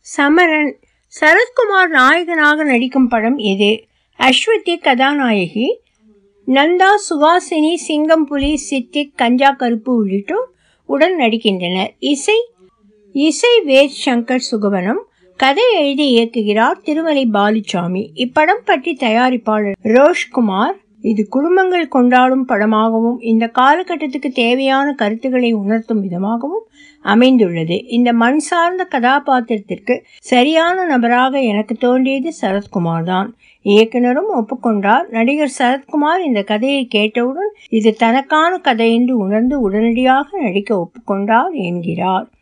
சமரன் சரத்குமார் நாயகனாக நடிக்கும் படம் எது அஸ்வதி கதாநாயகி நந்தா சுவாசினி சிங்கம் புலி சித்திக் கஞ்சா கருப்பு உள்ளிட்டோர் உடன் நடிக்கின்றனர் இசை இசை வேத் சங்கர் சுகவனம் கதை எழுதி இயக்குகிறார் திருமலை பாலுசாமி இப்படம் பற்றி தயாரிப்பாளர் ரோஷ்குமார் இது குடும்பங்கள் கொண்டாடும் படமாகவும் இந்த காலகட்டத்துக்கு தேவையான கருத்துக்களை உணர்த்தும் விதமாகவும் அமைந்துள்ளது இந்த மண் சார்ந்த கதாபாத்திரத்திற்கு சரியான நபராக எனக்கு தோன்றியது சரத்குமார் தான் இயக்குனரும் ஒப்புக்கொண்டார் நடிகர் சரத்குமார் இந்த கதையை கேட்டவுடன் இது தனக்கான கதை என்று உணர்ந்து உடனடியாக நடிக்க ஒப்புக்கொண்டார் என்கிறார்